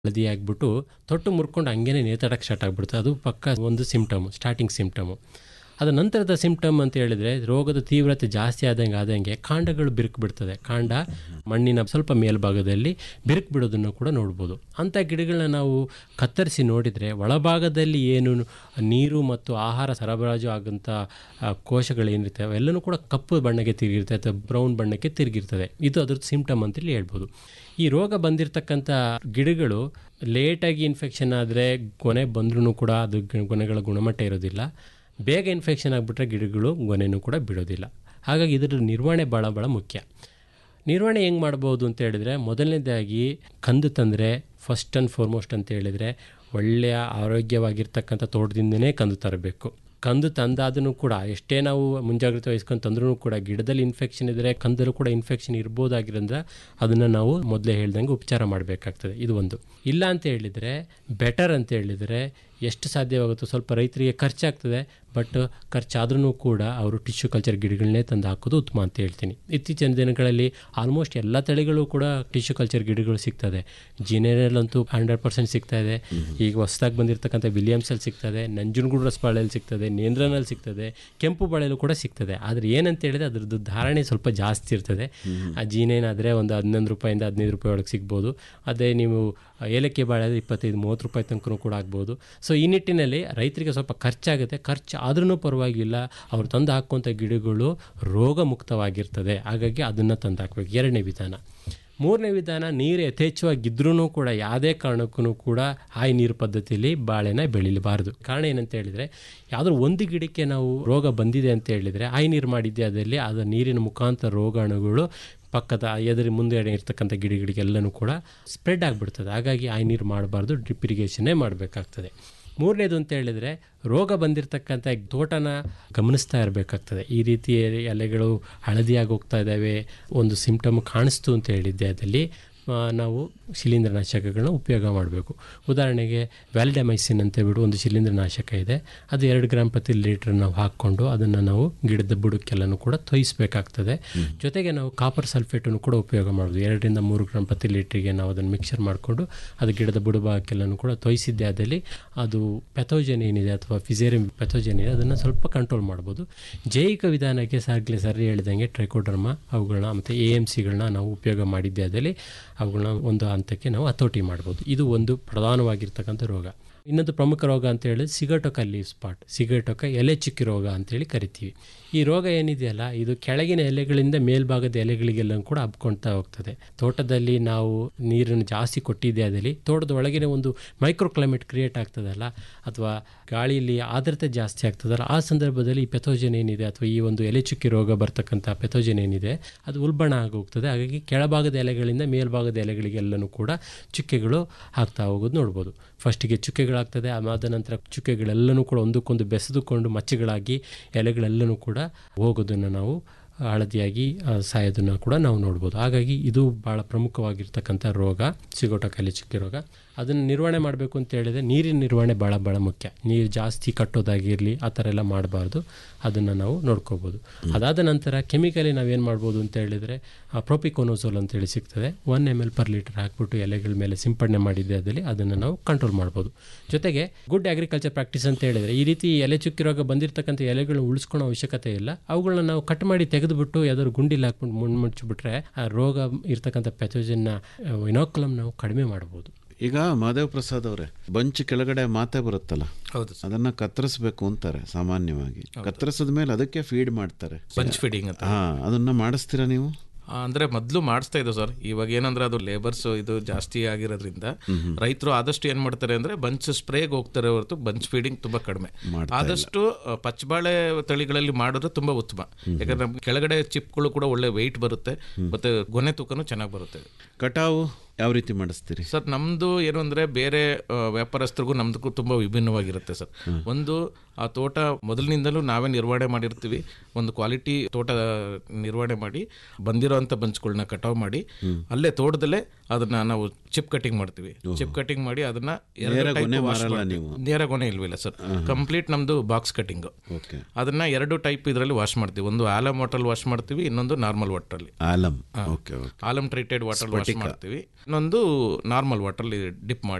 ಹಳದಿ ಆಗಿಬಿಟ್ಟು ತೊಟ್ಟು ಮುರ್ಕೊಂಡು ಹಂಗೇನೆ ನೇತಾಡಕ್ಕೆ ಸ್ಟಾರ್ಟ್ ಆಗಿಬಿಡುತ್ತೆ ಅದು ಪಕ್ಕ ಒಂದು ಸಿಮ್ಟಮ್ ಸ್ಟಾರ್ಟಿಂಗ್ ಸಿಮ್ಟಮು ಅದು ನಂತರದ ಸಿಮ್ಟಮ್ ಅಂತ ಹೇಳಿದರೆ ರೋಗದ ತೀವ್ರತೆ ಜಾಸ್ತಿ ಆದಂಗೆ ಆದಂಗೆ ಕಾಂಡಗಳು ಬಿರುಕು ಬಿಡ್ತದೆ ಕಾಂಡ ಮಣ್ಣಿನ ಸ್ವಲ್ಪ ಮೇಲ್ಭಾಗದಲ್ಲಿ ಬಿರುಕು ಬಿಡೋದನ್ನು ಕೂಡ ನೋಡ್ಬೋದು ಅಂಥ ಗಿಡಗಳನ್ನ ನಾವು ಕತ್ತರಿಸಿ ನೋಡಿದರೆ ಒಳಭಾಗದಲ್ಲಿ ಏನು ನೀರು ಮತ್ತು ಆಹಾರ ಸರಬರಾಜು ಆಗೋಂಥ ಆ, ಕೋಶಗಳೇನಿರ್ತವೆ ಅವೆಲ್ಲನೂ ಕೂಡ ಕಪ್ಪು ಬಣ್ಣಕ್ಕೆ ತಿರುಗಿರ್ತದೆ ಅಥವಾ ಬ್ರೌನ್ ಬಣ್ಣಕ್ಕೆ ತಿರುಗಿರ್ತದೆ ಇದು ಅದ್ರದ್ದು ಸಿಮ್ಟಮ್ ಅಂತೇಳಿ ಹೇಳ್ಬೋದು ಈ ರೋಗ ಬಂದಿರತಕ್ಕಂಥ ಗಿಡಗಳು ಲೇಟಾಗಿ ಇನ್ಫೆಕ್ಷನ್ ಆದರೆ ಕೊನೆ ಬಂದ್ರೂ ಕೂಡ ಅದು ಗ- ಕೊನೆಗಳ ಗುಣಮಟ್ಟ ಇರೋದಿಲ್ಲ ಬೇಗ ಇನ್ಫೆಕ್ಷನ್ ಆಗಿಬಿಟ್ರೆ ಗಿಡಗಳು ಗೊನೆನೂ ಕೂಡ ಬಿಡೋದಿಲ್ಲ ಹಾಗಾಗಿ ಇದರ ನಿರ್ವಹಣೆ ಭಾಳ ಭಾಳ ಮುಖ್ಯ ನಿರ್ವಹಣೆ ಹೆಂಗೆ ಮಾಡ್ಬೋದು ಅಂತ ಹೇಳಿದರೆ ಮೊದಲನೇದಾಗಿ ಕಂದು ತಂದರೆ ಫಸ್ಟ್ ಆ್ಯಂಡ್ ಫಾರ್ಮೋಸ್ಟ್ ಅಂತ ಹೇಳಿದರೆ ಒಳ್ಳೆಯ ಆರೋಗ್ಯವಾಗಿರ್ತಕ್ಕಂಥ ತೋಟದಿಂದನೇ ಕಂದು ತರಬೇಕು ಕಂದು ತಂದಾದನು ಕೂಡ ಎಷ್ಟೇ ನಾವು ಮುಂಜಾಗ್ರತೆ ವಹಿಸ್ಕೊಂಡು ತಂದ್ರೂ ಕೂಡ ಗಿಡದಲ್ಲಿ ಇನ್ಫೆಕ್ಷನ್ ಇದ್ದರೆ ಕಂದಲ್ಲೂ ಕೂಡ ಇನ್ಫೆಕ್ಷನ್ ಇರ್ಬೋದಾಗಿರೋದ್ರೆ ಅದನ್ನು ನಾವು ಮೊದಲೇ ಹೇಳ್ದಂಗೆ ಉಪಚಾರ ಮಾಡಬೇಕಾಗ್ತದೆ ಇದು ಒಂದು ಇಲ್ಲ ಅಂತ ಹೇಳಿದರೆ ಬೆಟರ್ ಅಂತ ಹೇಳಿದರೆ ಎಷ್ಟು ಸಾಧ್ಯವಾಗುತ್ತೋ ಸ್ವಲ್ಪ ರೈತರಿಗೆ ಖರ್ಚಾಗ್ತದೆ ಬಟ್ ಖರ್ಚಾದ್ರೂ ಕೂಡ ಅವರು ಟಿಶ್ಯೂ ಕಲ್ಚರ್ ಗಿಡಗಳನ್ನೇ ತಂದು ಹಾಕೋದು ಉತ್ತಮ ಅಂತ ಹೇಳ್ತೀನಿ ಇತ್ತೀಚಿನ ದಿನಗಳಲ್ಲಿ ಆಲ್ಮೋಸ್ಟ್ ಎಲ್ಲ ತಳಿಗಳು ಕೂಡ ಟಿಶ್ಯೂ ಕಲ್ಚರ್ ಗಿಡಗಳು ಸಿಗ್ತದೆ ಜಿನೇರಲ್ ಅಂತೂ ಹಂಡ್ರೆಡ್ ಪರ್ಸೆಂಟ್ ಸಿಗ್ತಾ ಇದೆ ಈಗ ಹೊಸದಾಗಿ ಬಂದಿರತಕ್ಕಂಥ ವಿಲಿಯಮ್ಸಲ್ಲಿ ಸಿಗ್ತದೆ ನಂಜನಗೂಡು ರಸಬಾಳೆಯಲ್ಲಿ ಸಿಗ್ತದೆ ನೇಂದ್ರನಲ್ಲಿ ಸಿಗ್ತದೆ ಕೆಂಪು ಬಾಳೆಯಲ್ಲೂ ಕೂಡ ಸಿಗ್ತದೆ ಆದರೆ ಏನಂತ ಹೇಳಿದ್ರೆ ಅದ್ರದ್ದು ಧಾರಣೆ ಸ್ವಲ್ಪ ಜಾಸ್ತಿ ಇರ್ತದೆ ಆ ಜೀನೇನಾದರೆ ಒಂದು ಹನ್ನೊಂದು ರೂಪಾಯಿಂದ ಹದಿನೈದು ರೂಪಾಯಿ ಒಳಗೆ ಸಿಗ್ಬೋದು ಅದೇ ನೀವು ಏಲಕ್ಕಿ ಬಾಳೆ ಆದರೆ ಇಪ್ಪತ್ತೈದು ಮೂವತ್ತು ರೂಪಾಯಿ ತನಕ ಕೂಡ ಆಗ್ಬೋದು ಸೊ ಈ ನಿಟ್ಟಿನಲ್ಲಿ ರೈತರಿಗೆ ಸ್ವಲ್ಪ ಖರ್ಚಾಗುತ್ತೆ ಖರ್ಚು ಆದ್ರೂ ಪರವಾಗಿಲ್ಲ ಅವ್ರು ತಂದು ಹಾಕುವಂಥ ಗಿಡಗಳು ರೋಗ ಮುಕ್ತವಾಗಿರ್ತದೆ ಹಾಗಾಗಿ ಅದನ್ನು ತಂದು ಹಾಕ್ಬೇಕು ಎರಡನೇ ವಿಧಾನ ಮೂರನೇ ವಿಧಾನ ನೀರು ಯಥೇಚ್ಛವಾಗಿದ್ರೂ ಕೂಡ ಯಾವುದೇ ಕಾರಣಕ್ಕೂ ಕೂಡ ಹಾಯಿ ನೀರು ಪದ್ಧತಿಯಲ್ಲಿ ಬಾಳೆನ ಬೆಳಿಲಬಾರ್ದು ಕಾರಣ ಏನಂತ ಹೇಳಿದರೆ ಯಾವುದೋ ಒಂದು ಗಿಡಕ್ಕೆ ನಾವು ರೋಗ ಬಂದಿದೆ ಅಂತ ಹೇಳಿದರೆ ಹಾಯಿ ನೀರು ಮಾಡಿದ್ದೆ ಅದರಲ್ಲಿ ಅದು ನೀರಿನ ಮುಖಾಂತರ ರೋಗಾಣುಗಳು ಪಕ್ಕದ ಎದುರು ಮುಂದೆ ಇರ್ತಕ್ಕಂಥ ಗಿಡಗಳಿಗೆಲ್ಲನೂ ಕೂಡ ಸ್ಪ್ರೆಡ್ ಆಗಿಬಿಡ್ತದೆ ಹಾಗಾಗಿ ಹಾಯಿ ನೀರು ಮಾಡಬಾರ್ದು ಡ್ರಿಪ್ ಇರಿಗೇಷನ್ನೇ ಮಾಡಬೇಕಾಗ್ತದೆ ಮೂರನೇದು ಅಂತ ಹೇಳಿದರೆ ರೋಗ ಬಂದಿರತಕ್ಕಂಥ ತೋಟನ ಗಮನಿಸ್ತಾ ಇರಬೇಕಾಗ್ತದೆ ಈ ರೀತಿ ಎಲೆಗಳು ಹಳದಿಯಾಗಿ ಹೋಗ್ತಾ ಇದ್ದಾವೆ ಒಂದು ಸಿಂಪ್ಟಮ್ ಕಾಣಿಸ್ತು ಅಂತ ಹೇಳಿದ್ದೆ ಅದಲ್ಲಿ ಆ, ನಾವು ಶಿಲೀಂಧ್ರನಾಶಕಗಳನ್ನ ಉಪಯೋಗ ಮಾಡಬೇಕು ಉದಾಹರಣೆಗೆ ವ್ಯಾಲಿಡಮೈಸಿನ್ ಅಂತ ಹೇಳ್ಬಿಟ್ಟು ಒಂದು ಶಿಲೀಂಧ್ರನಾಶಕ ಇದೆ ಅದು ಎರಡು ಗ್ರಾಮ್ ಪ್ರತಿ ಲೀಟ್ರ್ ನಾವು ಹಾಕ್ಕೊಂಡು ಅದನ್ನು ನಾವು ಗಿಡದ ಬುಡಕ್ಕೆಲ್ಲನೂ ಕೂಡ ತೊಯಿಸ್ಬೇಕಾಗ್ತದೆ ಜೊತೆಗೆ ನಾವು ಕಾಪರ್ ಸಲ್ಫೇಟನ್ನು ಕೂಡ ಉಪಯೋಗ ಮಾಡೋದು ಎರಡರಿಂದ ಮೂರು ಗ್ರಾಮ್ ಪ್ರತಿ ಲೀಟ್ರಿಗೆ ನಾವು ಅದನ್ನು ಮಿಕ್ಸರ್ ಮಾಡಿಕೊಂಡು ಅದು ಗಿಡದ ಬುಡಭಾಗಕ್ಕೆಲ್ಲನೂ ಕೂಡ ತೊಯಿಸಿದ್ದೆ ಅದಲ್ಲಿ ಅದು ಪೆಥೋಜನ್ ಏನಿದೆ ಅಥವಾ ಫಿಸೇರಿಯಂ ಪೆಥೋಜನ್ ಇದೆ ಅದನ್ನು ಸ್ವಲ್ಪ ಕಂಟ್ರೋಲ್ ಮಾಡ್ಬೋದು ಜೈವಿಕ ವಿಧಾನಕ್ಕೆ ಸಾಗಲೇ ಸರಿ ಹೇಳಿದಂಗೆ ಟ್ರೈಕೋಡರ್ಮ ಅವುಗಳನ್ನ ಮತ್ತು ಎ ಎಮ್ ಸಿಗಳನ್ನ ನಾವು ಉಪಯೋಗ ಮಾಡಿದ್ದೆ ಅದಲ್ಲಿ ಅವುಗಳನ್ನ ಒಂದು ಹಂತಕ್ಕೆ ನಾವು ಹತೋಟಿ ಮಾಡ್ಬೋದು ಇದು ಒಂದು ಪ್ರಧಾನವಾಗಿರ್ತಕ್ಕಂಥ ರೋಗ ಇನ್ನೊಂದು ಪ್ರಮುಖ ರೋಗ ಅಂತ ಹೇಳಿದ್ರೆ ಸಿಗಟೊಕ ಲೀವ್ ಸ್ಪಾಟ್ ಸಿಗಟೊಕ ಎಲೆ ಚುಕ್ಕಿ ರೋಗ ಅಂತೇಳಿ ಕರಿತೀವಿ ಈ ರೋಗ ಏನಿದೆಯಲ್ಲ ಇದು ಕೆಳಗಿನ ಎಲೆಗಳಿಂದ ಮೇಲ್ಭಾಗದ ಎಲೆಗಳಿಗೆಲ್ಲ ಕೂಡ ಹಬ್ಕೊಳ್ತಾ ಹೋಗ್ತದೆ ತೋಟದಲ್ಲಿ ನಾವು ನೀರನ್ನು ಜಾಸ್ತಿ ಕೊಟ್ಟಿದ್ದೆ ಅದಲ್ಲಿ ತೋಟದ ಒಳಗಿನ ಒಂದು ಮೈಕ್ರೋ ಕ್ಲೈಮೇಟ್ ಕ್ರಿಯೇಟ್ ಆಗ್ತದಲ್ಲ ಅಥವಾ ಗಾಳಿಯಲ್ಲಿ ಆರ್ದ್ರತೆ ಜಾಸ್ತಿ ಆಗ್ತದಲ್ಲ ಆ ಸಂದರ್ಭದಲ್ಲಿ ಈ ಪೆಥೋಜನ್ ಏನಿದೆ ಅಥವಾ ಈ ಒಂದು ಎಲೆ ಚುಕ್ಕಿ ರೋಗ ಬರ್ತಕ್ಕಂಥ ಪೆಥೋಜನ್ ಏನಿದೆ ಅದು ಉಲ್ಬಣ ಆಗೋಗ್ತದೆ ಹಾಗಾಗಿ ಕೆಳಭಾಗದ ಎಲೆಗಳಿಂದ ಮೇಲ್ಭಾಗದ ಎಲೆಗಳಿಗೆಲ್ಲನೂ ಕೂಡ ಚುಕ್ಕೆಗಳು ಆಗ್ತಾ ಹೋಗೋದು ನೋಡ್ಬೋದು ಫಸ್ಟಿಗೆ ಚುಕ್ಕೆಗಳಾಗ್ತದೆ ಆದ ನಂತರ ಚುಕ್ಕೆಗಳೆಲ್ಲನೂ ಕೂಡ ಒಂದಕ್ಕೊಂದು ಬೆಸೆದುಕೊಂಡು ಮಚ್ಚೆಗಳಾಗಿ ಎಲೆಗಳೆಲ್ಲನೂ ಕೂಡ ಹೋಗೋದನ್ನು ನಾವು ಹಳದಿಯಾಗಿ ಆ, ಸಾಯೋದನ್ನು ಕೂಡ ನಾವು ನೋಡ್ಬೋದು ಹಾಗಾಗಿ ಇದು ಭಾಳ ಪ್ರಮುಖವಾಗಿರ್ತಕ್ಕಂಥ ರೋಗ ಸಿಗೋಟ ಕಾಯಿಲೆ ಚುಕ್ಕೆ ರೋಗ ಅದನ್ನು ನಿರ್ವಹಣೆ ಮಾಡಬೇಕು ಅಂತ ಹೇಳಿದ್ರೆ ನೀರಿನ ನಿರ್ವಹಣೆ ಭಾಳ ಭಾಳ ಮುಖ್ಯ ನೀರು ಜಾಸ್ತಿ ಕಟ್ಟೋದಾಗಿರಲಿ ಆ ಥರ ಎಲ್ಲ ಮಾಡಬಾರ್ದು ಅದನ್ನು ನಾವು ನೋಡ್ಕೋಬೋದು ಅದಾದ ನಂತರ ಕೆಮಿಕಲಿ ನಾವೇನು ಮಾಡ್ಬೋದು ಅಂತ ಹೇಳಿದರೆ ಪ್ರೋಪಿಕೋನೋಸೋಲ್ ಅಂತೇಳಿ ಸಿಗ್ತದೆ one M L per litre ಹಾಕ್ಬಿಟ್ಟು ಎಲೆಗಳ ಮೇಲೆ ಸಿಂಪಡಣೆ ಮಾಡಿದ್ದೆ ಅದಲ್ಲಿ ಅದನ್ನು ನಾವು ಕಂಟ್ರೋಲ್ ಮಾಡ್ಬೋದು ಜೊತೆಗೆ ಗುಡ್ ಅಗ್ರಿಕಲ್ಚರ್ ಪ್ರಾಕ್ಟೀಸ್ ಅಂತ ಹೇಳಿದರೆ ಈ ರೀತಿ ಎಲೆ ಚುಕ್ಕಿ ರೋಗ ಬಂದಿರತಕ್ಕಂಥ ಎಲೆಗಳನ್ನ ಉಳಿಸ್ಕೊಳ್ಳೋ ಅವಶ್ಯಕತೆ ಇಲ್ಲ ಅವುಗಳನ್ನ ನಾವು ಕಟ್ ಮಾಡಿ ತೆಗೆದುಬಿಟ್ಟು ಯಾವ್ದಾದ್ರು ಗುಂಡಿಲಿ ಹಾಕ್ಬಿಟ್ಟು ಮುಣ್ ಮುಚ್ಚಿಬಿಟ್ರೆ ಆ ರೋಗ ಇರ್ತಕ್ಕಂಥ ಪೆಥೋಜನ್ನ ಇನೋಕ್ಲಮ್ ನಾವು ಕಡಿಮೆ ಮಾಡ್ಬೋದು ಈಗ ಮಹಾದೇವ್ ಪ್ರಸಾದ್ ಅವರೇ ಬಂಚ್ ಕೆಳಗಡೆ ಮಾತೆ ಬರುತ್ತಲ್ಲ ಹೌದು ಅದನ್ನ ಕತ್ತರಿಸ್ಬೇಕು ಅಂತಾರೆ ಸಾಮಾನ್ಯವಾಗಿ ಕತ್ತರಿಸಿದ ಮೇಲೆ ಅದಕ್ಕೆ ಫೀಡ್ ಮಾಡ್ತಾರೆ ಬಂಚ್ ಫೀಡಿಂಗ್ ಅಂತ ಹಾ ಅದನ್ನ ಮಾಡಿಸ್ತೀರಾ ನೀವು ಆ, ಅಂದ್ರೆ ಮೊದಲು ಮಾಡಿಸ್ತಾ ಇದ್ದೋ ಸರ್ ಇವಾಗ ಏನಂದ್ರೆ ಅದು ಲೇಬರ್ಸ್ ಇದು ಜಾಸ್ತಿ ಆಗಿರೋದ್ರಿಂದ ರೈತರು ಆದಷ್ಟು ಏನ್ ಮಾಡ್ತಾರೆ ಅಂದ್ರೆ ಬಂಚ್ ಸ್ಪ್ರೇಗೆ ಹೋಗ್ತಾರೆ ಹೊರತು ಬಂಚ್ ಫೀಡಿಂಗ್ ತುಂಬಾ ಕಡಿಮೆ ಆದಷ್ಟು ಆ, ಪಚ್ಚಬಾಳೆ ತಳಿಗಳಲ್ಲಿ ಮಾಡಿದ್ರೆ ತುಂಬಾ ಉತ್ತಮ ಯಾಕಂದ್ರೆ ನಮ್ಗೆ ಕೆಳಗಡೆ ಚಿಪ್ಗಳು ಕೂಡ ಒಳ್ಳೆ ವೆಯ್ಟ್ ಬರುತ್ತೆ ಮತ್ತೆ ಗೊನೆ ತೂಕನೂ ಚೆನ್ನಾಗಿ ಬರುತ್ತೆ ಕಟಾವು ಯಾವ ರೀತಿ ಮಾಡಿಸ್ತೀರಿ ಸರ್ ನಮ್ದು ಏನು ಅಂದ್ರೆ ಬೇರೆ ಆ, ವ್ಯಾಪಾರಸ್ಥರಿಗೂ ನಮ್ದಕ್ಕೂ ತುಂಬಾ ವಿಭಿನ್ನವಾಗಿರುತ್ತೆ ಸರ್ ಒಂದು ಆ ತೋಟ ಮೊದಲಿನಿಂದಲೂ ನಾವೇ ನಿರ್ವಹಣೆ ಮಾಡಿರ್ತೀವಿ ಒಂದು ಕ್ವಾಲಿಟಿ ತೋಟ ನಿರ್ವಹಣೆ ಮಾಡಿ ಬಂದಿರೋಂಥ ಬಂಚ್ಗಳನ್ನ ಕಟಾವ್ ಮಾಡಿ ಅಲ್ಲೇ ತೋಟದಲ್ಲೇ ಅದನ್ನ ನಾವು ಚಿಪ್ ಕಟಿಂಗ್ ಮಾಡ್ತೀವಿ ಚಿಪ್ ಕಟಿಂಗ್ ಮಾಡಿ ಅದನ್ನ ಎರಡು ನೇರ type ಗೊನೆ wash ಮಾರಲ್ಲ ಮಾಡ್ತೀವಿ. ನೀವು? ನೇರ ಗೊನೆ ಇಲ್ವಿಲ್ಲ ಸರ್ ಕಂಪ್ಲೀಟ್ ನಮ್ದು ಬಾಕ್ಸ್ ಕಟಿಂಗ್ ಓಕೆ ಅದನ್ನ ಎರಡು ಟೈಪ್ ಇದರಲ್ಲಿ ವಾಶ್ ಮಾಡ್ತೀವಿ ಒಂದು ಆಲಮ್ ವಾಟರ್ ವಾಶ್ ಮಾಡ್ತೀವಿ ಇನ್ನೊಂದು ನಾರ್ಮಲ್ ವಾಟರ್ ಅಲ್ಲಿ alum okay okay alum treated water wash ಮಾಡ್ತೀವಿ ಇನ್ನೊಂದು ನಾರ್ಮಲ್ ವಾಟರ್ಲಿ ಡಿಪ್ ಮಾಡಿ